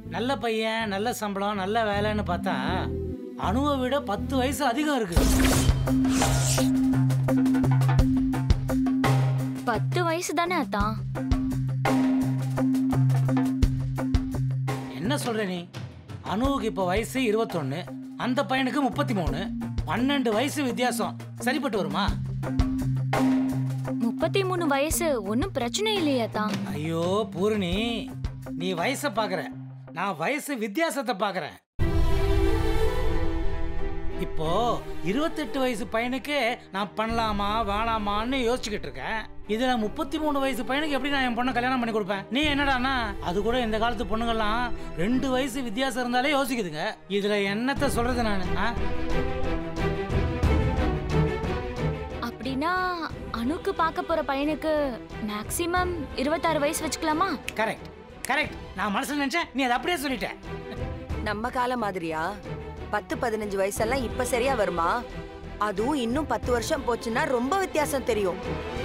நல்ல பையன் நல்ல சம்பளம் நல்ல வேலைன்னு பார்த்தா அணுவை விட பத்து வயசு அதிகம் இருக்கு பத்து வயசு தானே அத்தான் என்ன சொல்ற நீ அணுவுக்கு இப்போ வயசு இருபத்தொன்னு அந்த பையனுக்கு முப்பத்தி மூணு பன்னெண்டு வயசு வித்தியாசம் சரிப்பட்டு வருமா முப்பத்தி மூணு வயசு ஒன்றும் பிரச்சனை இல்லையா அத்தான் ஐயோ பூரணி நீ வயசை பார்க்கற நான் வயசு வித்தியாசத்தை பார்க்கறேன் இப்போ இருபத்தெட்டு வயசு பையனுக்கு நான் பண்ணலாமா வேணாமான்னு யோசிச்சுக்கிட்டு இருக்கேன் இதுல முப்பத்தி மூணு வயசு பையனுக்கு எப்படி நான் என் பொண்ணை கல்யாணம் பண்ணி கொடுப்பேன் நீ என்னடான்னா அது கூட இந்த காலத்து பொண்ணுங்கள்லாம் ரெண்டு வயசு வித்தியாசம் இருந்தாலே யோசிக்குதுங்க இதுல என்னத்த சொல்றது நான் அப்படின்னா அணுக்கு பார்க்க போற பையனுக்கு மேக்ஸிமம் இருபத்தாறு வயசு வச்சுக்கலாமா கரெக்ட் கரெக்ட் நான் மனசுல நினைச்சேன் நீ அதை அப்படியே சொல்லிட்ட நம்ம காலம் மாதிரியா பத்து பதினஞ்சு வயசெல்லாம் இப்ப சரியா வருமா அதுவும் இன்னும் பத்து வருஷம் போச்சுன்னா ரொம்ப வித்தியாசம் தெரியும்